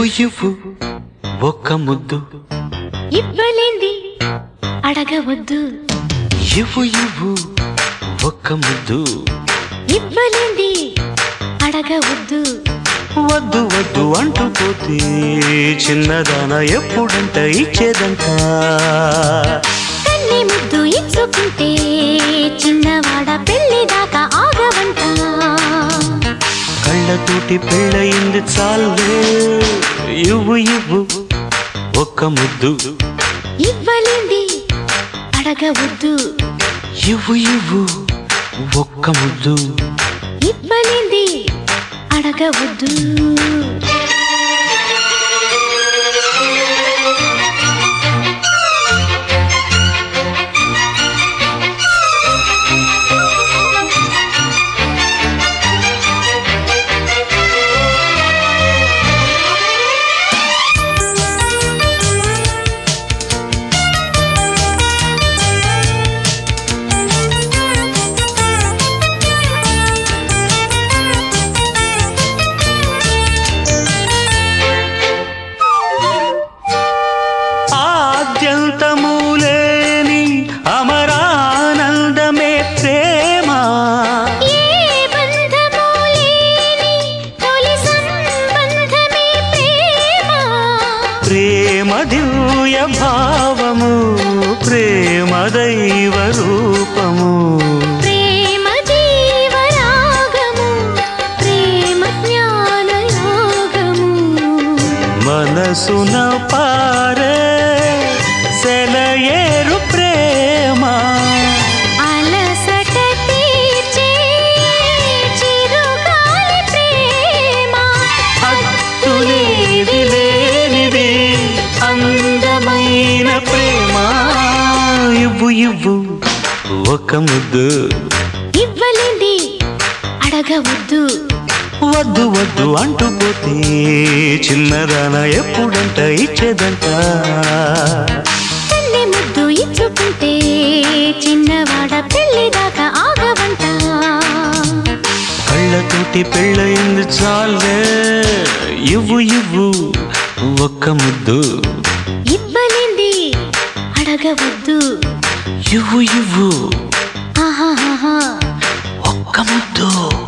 ఇవ్వు ఇవ్వు ఒక్క ముద్దు ఇవ్వలేంది అడగవద్దు ఇవ్వు ఇవ్వు ఒక్క ముద్దు ఇవ్వలేంది అడగవద్దు వద్దు వద్దు అంటూ పోతే చిన్నదాన ఎప్పుడంట ఇచ్చేదంట కన్ని ముద్దు ఇచ్చుకుంటే చిన్నవాడ పెళ్లి దాకా ఆగవంట కళ్ళతోటి పెళ్ళయింది చాలే ఇవ్వు ఇవ్వు ఒక్క ముద్దు ఇవ్వలేంది అడగవద్దు ఇవ్వు ఇవ్వు ఒక్క ముద్దు ఇవ్వలేంది అడగవద్దు ఆద్యంతము లేని అమరానందమే ప్రేమ ఏ బంధము లేని తొలి సంబంధమే ప్రేమ ప్రేమ దివ్య భావము ప్రేమ దైవ రూపము ప్రేమ జీవరాగము ప్రేమ జ్ఞాన యోగము మనసున పారే సెలయేరు ప్రేమ అలసట తీర్చే చిరుగాలి ప్రేమ హద్దులేది లేనిది అందమైన ప్రేమ ఇవ్వు ఇవ్వు ఒక ముద్దు ఇవ్వలేంది అడగవద్దు వద్దు వద్దు అంటూ పోతే చిన్నదాన ఎప్పుడంట ఇచ్చేదంట కన్నె ముద్దు ఇచ్చుకుంటే చిన్నవాడ పెళ్లి దాకా ఆగవంట కళ్ళతోటి పెళ్ళయింది చాలే ఇవ్వు ఇవ్వు ఒక్క ముద్దు ఇవ్వలేంది అడగవద్దు ఇవ్వు ఇవ్వు ఆహాహా ఒక్క ముద్దు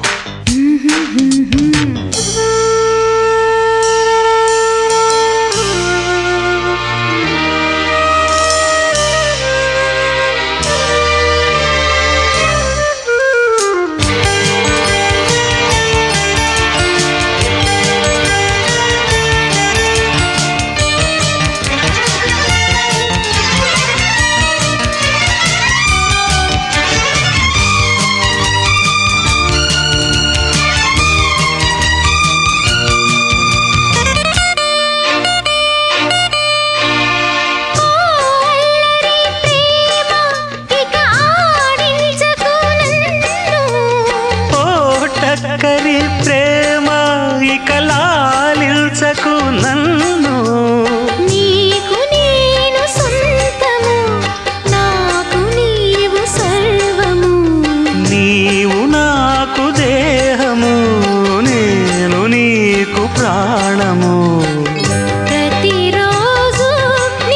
ఓ అల్లరి ప్రేమ ఇక ఆడించకు నన్ను ఓ టక్కరి ప్రేమ ఇక లాలిల్చకు నన్ను నీకు నేను సొంతము నాకు నీవు సర్వము నీవు నాకు దేహము నేను నీకు ప్రాణము ప్రతిరోజు నీ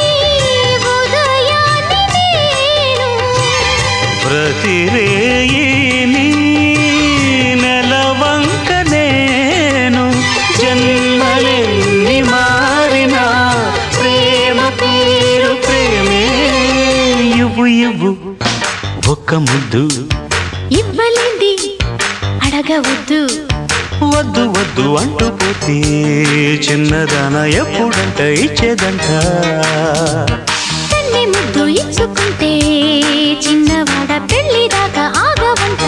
ఉదయాన్ని నేను ప్రతిరేయి నీ నెలవంక నేను జన్మలెన్ని మారినా ప్రేమ పేరు ప్రేమే ఇవ్వు ఇవ్వు ఒక్క ముద్దు ఇవ్వలేంది అడగవద్దు వద్దు వద్దు అంటూ పోతే చిన్నదాన ఎప్పుడంట ఇచ్చేదంట కన్నె ముద్దు ఇచ్చుకుంటే చిన్నవాడ పెళ్లి దాకా ఆగవంట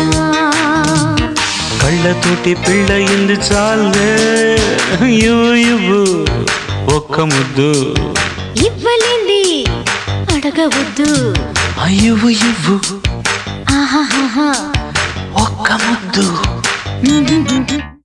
కళ్ళతోటి పెళ్ళయింది చాలే ఇవ్వు ఇవ్వు ఒక్క ముద్దు ఇవ్వలేంది అడగవద్దు అయ్యవు ఇవ్వు ఆహాహా ఒక్క ముద్దు